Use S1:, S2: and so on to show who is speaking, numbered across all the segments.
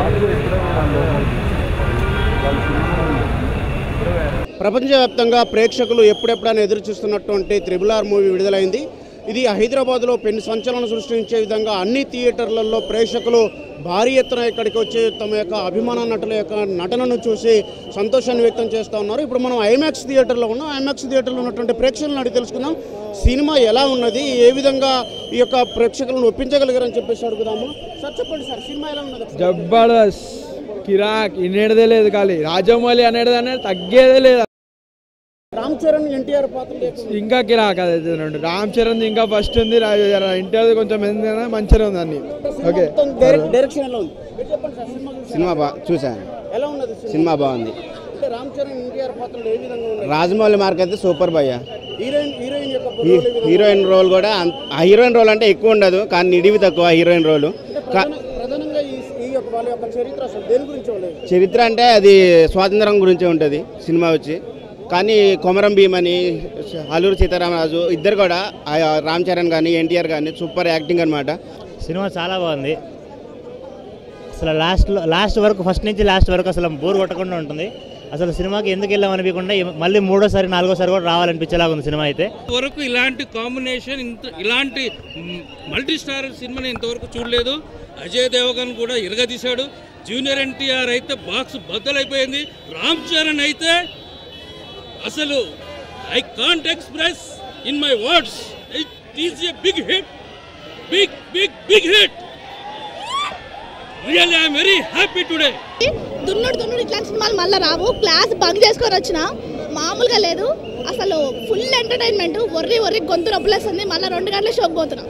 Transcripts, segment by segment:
S1: ప్రపంచవ్యాప్తంగా ప్రేక్షకులు ఎప్పుడెప్పుడైనా ఎదురు చూస్తున్నటువంటి త్రిబుల్ ఆర్ మూవీ విడుదలైంది ఇది హైదరాబాద్లో పెను సంచలనం సృష్టించే విధంగా అన్ని థియేటర్లలో ప్రేక్షకులు భారీ ఎత్తున ఇక్కడికి వచ్చి తమ యొక్క అభిమాన నటుల యొక్క నటనను చూసి సంతోషాన్ని వ్యక్తం చేస్తూ ఉన్నారు ఇప్పుడు మనం ఐమాక్స్ థియేటర్లో ఉన్నాం ఐమాక్స్ థియేటర్లో ఉన్నటువంటి ప్రేక్షకులను అడిగి తెలుసుకుందాం సినిమా ఎలా ఉన్నది ఏ విధంగా ఈ యొక్క ప్రేక్షకులను ఒప్పించగలిగారని చెప్పేసి అడుగుదాము సార్ చెప్పండి సార్ సినిమా ఎలా ఉన్నది
S2: జబర్దస్త్ కిరాక్ ఇనేటిదే లేదు ఖాళీ రాజమౌళి అనేది అనేది తగ్గేదే లేదు
S1: రామ్ చరణ్ ఎన్టీఆర్ పాత్ర లేకుండా
S2: ఇంకా కిరాక్ అదైతే రెండు రామ్ చరణ్ ఇంకా ఫస్ట్ ఉంది ఇంటర్ కొంచెం ఏంటంటే మంచిగా ఉంది అన్ని ఓకే
S1: మొత్తం డైరెక్ట్ డైరెక్షన్ ఎలా ఉంది మీరు చెప్పండి సార్ సినిమా చూసి
S3: సినిమా బా చూశాను
S1: ఎలా ఉన్నది సినిమా
S3: సినిమా బాగుంది
S1: అంటే రామ్ చరణ్ ఎన్టీఆర్ పాత్రలు ఏ విధంగా ఉన్నాయి
S3: రాజమౌళి మార్క్ అయితే సూపర్ భయ్య
S1: హీరోయిన్ హీరోయిన్ యొక్క
S3: హీ-
S1: పొడవులు ఏ విధంగా
S3: హీరోయిన్ రోల్ కూడా అంత- ఆ హీరోయిన్ రోల్ అంటే ఎక్కువ ఉండదు కానీ నిడివి తక్కువ హీరోయిన్ రోల్
S1: ప్రధాన- ప్రధానంగా ఈ ఈ యొక్క వాళ్ళ యొక్క చరిత్ర అసలు దేని గురించి ఉండేది
S3: చరిత్ర అంటే అది స్వాతంత్రం గురించి ఉంటుంది సినిమా వచ్చి కానీ కొమరం భీమ్ అని అల్లూరు సీతారామరాజు ఇద్దరు కూడా ఆ రామ్ చరణ్ కానీ ఎన్టీఆర్ కానీ సూపర్ యాక్టింగ్ అనమాట
S4: సినిమా చాలా బాగుంది అసలు లాస్ట్లో లాస్ట్ వరకు ఫస్ట్ నుంచి లాస్ట్ వరకు అసలు బోర్ కొట్టకుండా ఉంటుంది అసలు సినిమాకి ఎందుకు వెళ్ళాం అనిపించకుండా మళ్ళీ మూడోసారి నాలుగోసారి కూడా రావాలనిపించేలాగా ఉంది సినిమా అయితే
S5: వరకు ఇలాంటి కాంబినేషన్ ఇంత ఇలాంటి మల్టీ స్టార్ సినిమాని ఇంతవరకు చూడలేదు అజయ్ దేవగన్ కూడా ఇరగదీశాడు జూనియర్ ఎన్టీఆర్ అయితే బాక్స్ బద్దలైపోయింది రామ్ చరణ్ అయితే అసలు I can't express in my words it is a big hit big big big hit really I'm very happy today
S6: దున్నుడు దున్నుడు ఇట్లాంటి సినిమాలు మళ్ళీ రావు క్లాస్ బంక్ చేసుకొని వచ్చిన మామూలుగా లేదు అసలు ఫుల్ ఎంటర్టైన్మెంట్ ఒర్రి ఒర్రి గొంతు నొప్పులేస్తుంది మళ్ళీ రెండు గంటల షోకి పోతున్నాం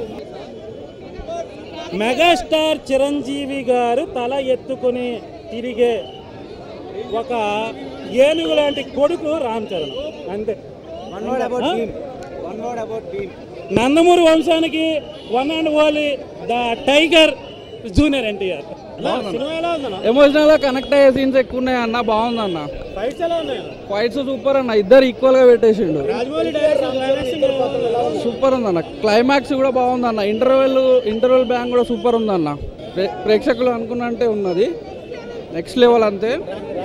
S7: మెగాస్టార్ చిరంజీవి గారు తల ఎత్తుకొని తిరిగే ఒక ఏనుగు లాంటి కొడుకు రామ్ చరణ్ అంతే నందమూరి వంశానికి one and only the tiger junior NTR సినిమా ఎలా ఉందన్న
S2: ఎమోషనల్ గా కనెక్ట్ అయ్యే సీన్స్ ఎక్కువ ఉన్నాయి అన్న బాగుంది అన్న
S7: ఫైట్స్ ఎలా ఉన్నాయి
S2: ఫైట్స్ సూపర్ అన్న ఇద్దరు ఈక్వల్ గా పెట్టేసిండు
S7: రాజమౌళి డైరెక్షన్
S2: సూపర్ ఉంది అన్న క్లైమాక్స్ కూడా బాగుంది అన్న ఇంటర్వెల్ ఇంటర్వెల్ బ్యాంక్ కూడా సూపర్ ఉంది అన్న ప్రే- ప్రేక్షకులు అనుకున్నట్టే ఉన్నది నెక్స్ట్ లెవెల్ అంతే